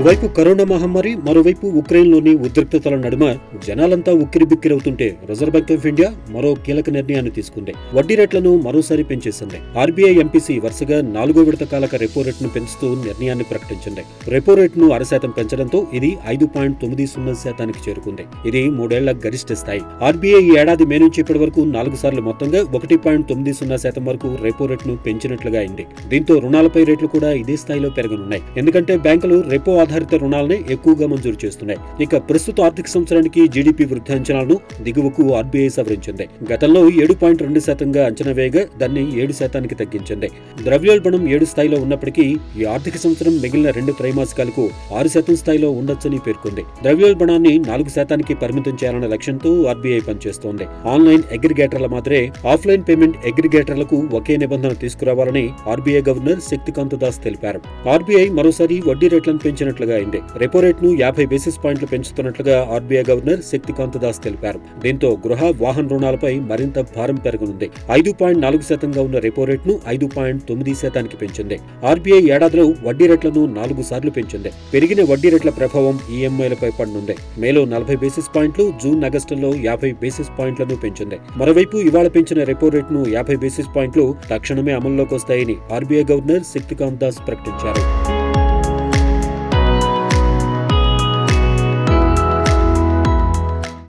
ఓవైపు కరోనా మహమ్మారి మరోవైపు ఉక్రెయిన్లోని ఉద్రిక్తతల నడుమ జనాలంతా ఉక్కిరిబిక్కిరవుతుంటే రిజర్వ్ బ్యాంక్ ఆఫ్ ఇండియా మరో కీలక నిర్ణయాన్ని తీసుకుంది వడ్డీ రేట్లను మరోసారి పెంచేసింది ఆర్బీఐ ఎంపీసీ వరుసగా నాలుగో విడత కాలక రెపో రేటును పెంచుతూ నిర్ణయాన్ని ప్రకటించింది రెపో రేటును అర శాతం పెంచడంతో ఇది ఐదు పాయింట్ తొమ్మిది సున్నా శాతానికి చేరుకుంది ఇది మూడేళ్ల గరిష్ట స్థాయి ఆర్బీఐ ఈ ఏడాది మే నుంచి ఇప్పటి వరకు నాలుగు సార్లు మొత్తంగా ఒకటి పాయింట్ తొమ్మిది సున్నా శాతం వరకు రెపో రేటును పెంచినట్లుగా అయింది దీంతో రుణాలపై రేట్లు కూడా ఇదే స్థాయిలో పెరగనున్నాయి ఎందుకంటే బ్యాంకులు రెపో ఆధారిత రుణాలనే ఎక్కువగా మంజూరు చేస్తున్నాయి ఇక ప్రస్తుత ఆర్థిక సంవత్సరానికి జీడీపీ వృద్ధి అంచనాలను దిగువకు ఆర్బీఐ సవరించింది గతంలో ఏడు పాయింట్ రెండు శాతంగా అంచనా వేయగా దాన్ని ఏడు శాతానికి తగ్గించింది ద్రవ్యోల్బణం ఏడు స్థాయిలో ఉన్నప్పటికీ ఈ ఆర్థిక సంవత్సరం మిగిలిన రెండు త్రైమాసికాలకు ఆరు శాతం స్థాయిలో ఉండొచ్చని పేర్కొంది ద్రవ్యోల్బణాన్ని నాలుగు శాతానికి పరిమితం చేయాలన్న లక్ష్యంతో ఆర్బీఐ పనిచేస్తోంది ఆన్లైన్ అగ్రిగేటర్ల మాదిరే ఆఫ్లైన్ పేమెంట్ అగ్రిగేటర్లకు ఒకే నిబంధన తీసుకురావాలని ఆర్బీఐ గవర్నర్ శక్తికాంత దాస్ తెలిపారు ఆర్బీఐ మరోసారి వడ్డీ రేట్లను పెంచినట్లుగా అయింది రెపో రేట్ను యాభై బేసిస్ పాయింట్లు పెంచుతున్నట్లుగా ఆర్బీఐ గవర్నర్ శక్తికాంత దాస్ తెలిపారు దీంతో గృహ వాహన రుణాలపై మరింత భారం పెరగనుంది ఐదు పాయింట్ నాలుగు శాతంగా ఉన్న రెపో రేట్ను ఐదు పాయింట్ తొమ్మిది శాతానికి పెంచింది ఆర్బీఐ ఏడాదిలో వడ్డీ రేట్లను నాలుగు సార్లు పెంచింది పెరిగిన వడ్డీ రేట్ల ప్రభావం ఈఎంఐలపై పడనుంది మేలో నలభై బేసిస్ పాయింట్లు జూన్ ఆగస్టులో యాభై బేసిస్ పాయింట్లను పెంచింది మరోవైపు ఇవాళ పెంచిన రెపో రేట్ను యాభై బేసిస్ పాయింట్లు తక్షణమే అమల్లోకి వస్తాయని ఆర్బీఐ గవర్నర్ శక్తికాంత్ దాస్ ప్రకటించారు